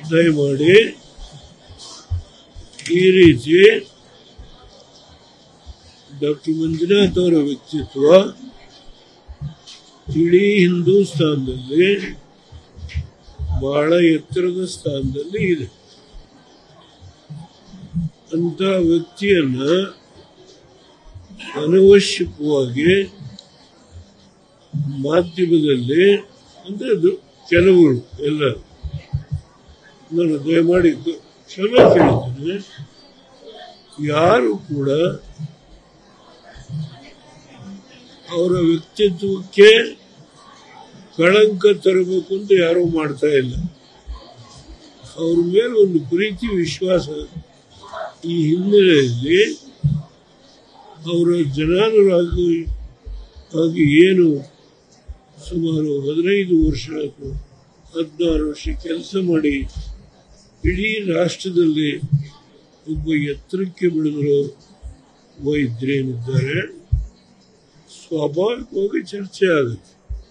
ದಯಮಾಡಿ ಈ ರೀತಿ ಡಾಕ್ಟರ್ ಮಂಜುನಾಥ್ ಅವರ ವ್ಯಕ್ತಿತ್ವ ಇಡೀ ಹಿಂದೂಸ್ತಾನದಲ್ಲಿ ಬಹಳ ಎತ್ತರದ ಸ್ಥಾನದಲ್ಲಿ ಇದೆ ಅಂತ ವ್ಯಕ್ತಿಯನ್ನ ಅನವಶ್ಯಕವಾಗಿ ಮಾಧ್ಯಮದಲ್ಲಿ ಅಂದ್ರೆ ಅದು ಕೆಲವರು ಎಲ್ಲ ನಾನು ದಯಮಾಡಿ ಗ- ಕ್ಷಮೆ ಕೇಳ್ತೇನೆ ಯಾರು ಕೂಡ ಅವರ ವ್ಯಕ್ತಿತ್ವಕ್ಕೆ ಕಳಂಕ ತರಬೇಕು ಅಂತ ಯಾರೂ ಮಾಡ್ತಾ ಇಲ್ಲ ಅವ್ರ ಮೇಲೆ ಒಂದು ಪ್ರೀತಿ ವಿಶ್ವಾಸ ಈ ಹಿನ್ನೆಲೆಯಲ್ಲಿ ಅವರ ಜನಾನುರಾಗಿ ಆಗಿ ಏನು ಸುಮಾರು ಹದಿನೈದು ವರ್ಷ ಅಥವಾ ಹದಿನಾರು ವರ್ಷ ಕೆಲಸ ಮಾಡಿ ಇಡೀ ರಾಷ್ಟ್ರದಲ್ಲಿ ಒಬ್ಬ ಎತ್ತರಕ್ಕೆ ಬೆಳೆದಿರೋ ವೈದ್ಯರೇನಿದ್ದಾರೆ ಸ್ವಾಭಾವಿಕವಾಗಿ ಚರ್ಚೆ ಆಗುತ್ತೆ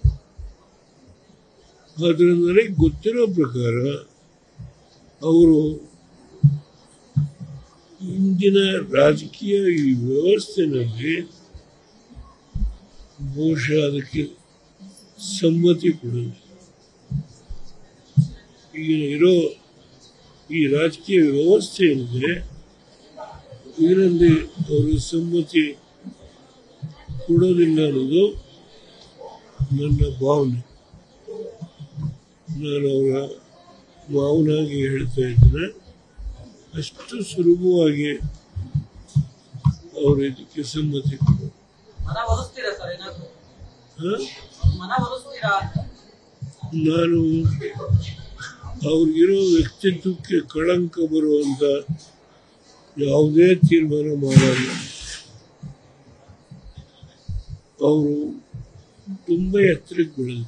ಆದರೆ ನನಗೆ ಗೊತ್ತಿರೋ ಪ್ರಕಾರ ಅವರು ಇಂದಿನ ರಾಜಕೀಯ ಈ ವ್ಯವಸ್ಥೆನಲ್ಲಿ ಬಹುಶಃ ಅದಕ್ಕೆ ಸಮ್ಮತಿ ಕೊಡೋದು ಈಗ ಇರೋ ಈ ರಾಜಕೀಯ ವ್ಯವಸ್ಥೆ ಏನಿದೆ ಇದರಲ್ಲಿ ಅವರು ಸಮ್ಮತಿ ಕೊಡೋದಿಲ್ಲ ಅನ್ನೋದು ನನ್ನ ಭಾವನೆ ನಾನು ಅವರ ಮಾವನಾಗಿ ಹೇಳ್ತಾ ಇದ್ದೇನೆ ಅಷ್ಟು ಸುಲಭವಾಗಿ ಅವರು ಇದಕ್ಕೆ ಸಮ್ಮತಿ ಕೊಡೋದು ಮನ ಒಲಿಸ್ತೀರಾ ಸರ್ ಏನಾದ್ರು ಹ? ಮನ ಒಲಿಸ್ತೀರಾ ಅಂತ ನಾನು ಅವ್ರಿಗಿರೋ ವ್ಯಕ್ತಿತ್ವಕ್ಕೆ ಕಳಂಕ ಬರುವಂತ ಯಾವುದೇ ತೀರ್ಮಾನ ಮಾಡಲ್ಲ ಅವರು ತುಂಬ ಎತ್ತರಕ್ಕೆ ಬೆಳೆದ್ರು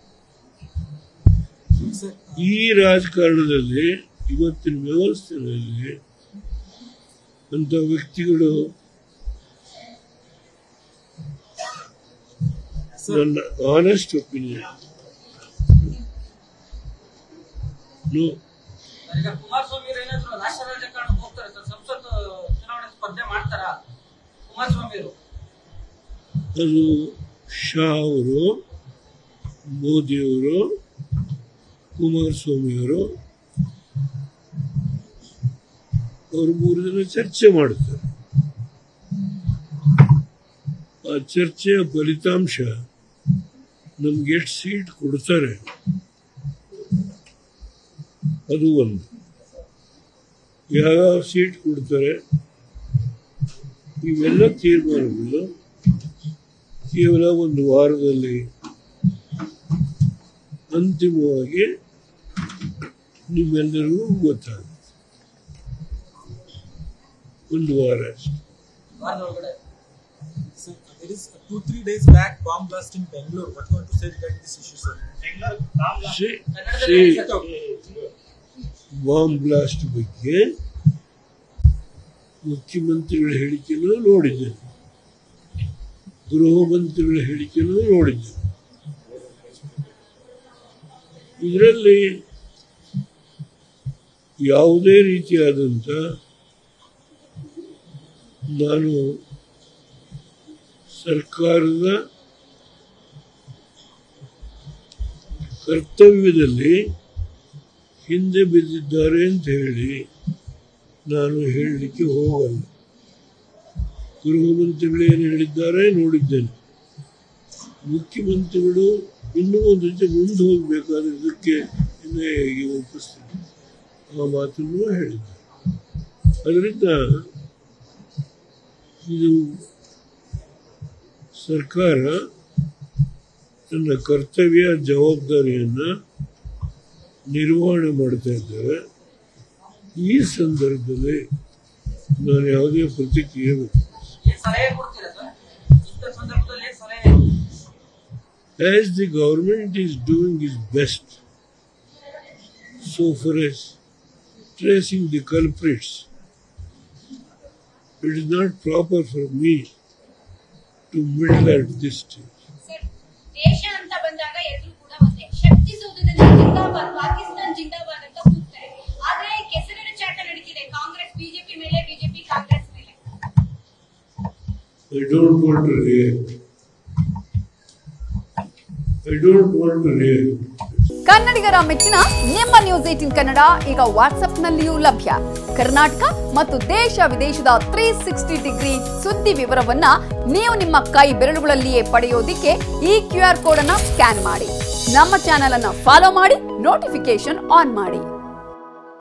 ಸರ್ ಈ ರಾಜಕಾರಣದಲ್ಲಿ ಇವತ್ತಿನ ವ್ಯವಸ್ಥೆಯಲ್ಲಿ ಅಂತ ವ್ಯಕ್ತಿಗಳು ನನ್ನ ಆನೆಸ್ಟ್ ಒಪಿನಿಯನ್ ನೋ ಈಗ ಕುಮಾರಸ್ವಾಮಿ ಅವರು ಏನಾದ್ರು ರಾಷ್ಟ್ರ ರಾಜಕಾರಣಕ್ಕೆ ಹೋಗ್ತಾರೆ ಸರ್ ಸಂಸತ್ ಚುನಾವಣೆ ಸ್ಪರ್ಧೆ ಮಾಡ್ತಾರಾ ಕುಮಾರಸ್ವಾಮಿ ಅವರು ಅದು ಶಾ ಅವರು ಮೋದಿಯವರು ಕುಮಾರಸ್ವಾಮಿಯವರು ಅವರು ಮೂರು ಜನ ಚರ್ಚೆ ಮಾಡುತ್ತಾರೆ ಆ ಚರ್ಚೆಯ ಫಲಿತಾಂಶ ನಮ್ಗೆ ಎಷ್ಟು ಸೀಟ್ ಕೊಡ್ತಾರೆ ಅದು ಒಂದು ಯಾವ್ಯಾವ ಸೀಟ್ ಕೊಡ್ತಾರೆ ಇವೆಲ್ಲ ತೀರ್ಮಾನಗಳು ಕೇವಲ ಒಂದು ವಾರದಲ್ಲಿ ಅಂತಿಮವಾಗಿ ನಿಮ್ಮೆಲ್ಲರಿಗೂ ಗೊತ್ತಾಗುತ್ತೆ ಒಂದು ವಾರ ಅಷ್ಟೆ ವಾರದೊಳಗಡೆ Sir, there is two, three days back bomb blast in Bangalore. What you want to say regarding this issue, sir? Shri- ಕನ್ನಡದಲ್ಲಿ ಶ್ರೀ ಸರ್. ಬಾಂಬ್ ಬ್ಲಾಸ್ಟ್ ಬಗ್ಗೆ ಮುಖ್ಯಮಂತ್ರಿಗಳ ಹೇಳಿಕೆಯನ್ನು ನೋಡಿದ್ದೇನೆ ಗೃಹ ಮಂತ್ರಿಗಳ ಹೇಳಿಕೆಯನ್ನು ನೋಡಿದ್ದೇನೆ ಇದರಲ್ಲಿ ಯಾವುದೇ ರೀತಿಯಾದಂಥ ನಾನು ಸರ್ಕಾರದ ಕರ್ತವ್ಯದಲ್ಲಿ ಹಿಂದೆ ಬಿದ್ದಿದ್ದಾರೆ ಅಂತ ಹೇಳಿ ನಾನು ಹೇಳಲಿಕ್ಕೆ ಹೋಗಲ್ಲ ಗೃಹ ಮಂತ್ರಿಗಳು ಏನು ಹೇಳಿದ್ದಾರೆ ನೋಡಿದ್ದೇನೆ ಮುಖ್ಯಮಂತ್ರಿಗಳು ಇನ್ನೂ ಒಂದು ಹೆಜ್ಜೆ ಮುಂದೆ ಹೋಗಬೇಕಾದ್ರೆ ಇದಕ್ಕೆ ಇನ್ನೇ ಒಪ್ಪಿಸ್ತೀನಿ ಆ ಮಾತನ್ನು ಹೇಳಿದ್ದಾರೆ ಅದರಿಂದ ಇದು ಸರ್ಕಾರ ತನ್ನ ಕರ್ತವ್ಯ ಜವಾಬ್ದಾರಿಯನ್ನು ನಿರ್ವಹಣೆ ಮಾಡ್ತಾ ಇದ್ದಾರೆ ಈ ಸಂದರ್ಭದಲ್ಲಿ ನಾನು ಯಾವುದೇ ಪ್ರತಿಕ್ರಿಯೆ ವ್ಯಕ್ತ- ಏನ್ ಸಲಹೆ ಕೊಡ್ತೀರಾ ಸರ್ ಇಂಥ ಸಂದರ್ಭದಲ್ಲಿ ಏನ್ ಸಲಹೆ as the government is doing its best so far as tracing the culprits, it is not proper for me to meddle at this stage. Sir ದೇಶ ಅಂತ ಬಂದಾಗ ಎಲ್ಲರೂ ಕೂಡ ಒಂದೇ ಶಕ್ತಿ ಸೌಧದಲ್ಲಿ ಜಿಂದಾಬಾದ್ ಪಾಕಿಸ್ತಾನ್ ಜಿಂದಾಬಾದ್ ಅಂತ ಕೂಗ್ತಾರೆ I don't want to react. I don't want to react. ಕನ್ನಡಿಗರ ಮೆಚ್ಚಿನ ನಿಮ್ಮ ನ್ಯೂಸ್ ಏಟಿನ್ ಕನ್ನಡ ಈಗ ವಾಟ್ಸ್ಆಪ್ನಲ್ಲಿಯೂ ಲಭ್ಯ ಕರ್ನಾಟಕ ಮತ್ತು ದೇಶ ವಿದೇಶದ ತ್ರೀ ಸಿಕ್ಸ್ಟಿ ಡಿಗ್ರಿ ಸುದ್ದಿ ವಿವರವನ್ನ ನೀವು ನಿಮ್ಮ ಕೈ ಬೆರಳುಗಳಲ್ಲಿಯೇ ಪಡೆಯೋದಿಕ್ಕೆ ಈ ಕ್ಯೂ ಆರ್ ಕೋಡ್ ಅನ್ನ ಸ್ಕ್ಯಾನ್ ಮಾಡಿ ನಮ್ಮ ಚಾನೆಲ್ ಅನ್ನ ಫಾಲೋ ಮಾಡಿ ನೋಟಿಫಿಕೇಶನ್ ಆನ್ ಮಾಡಿ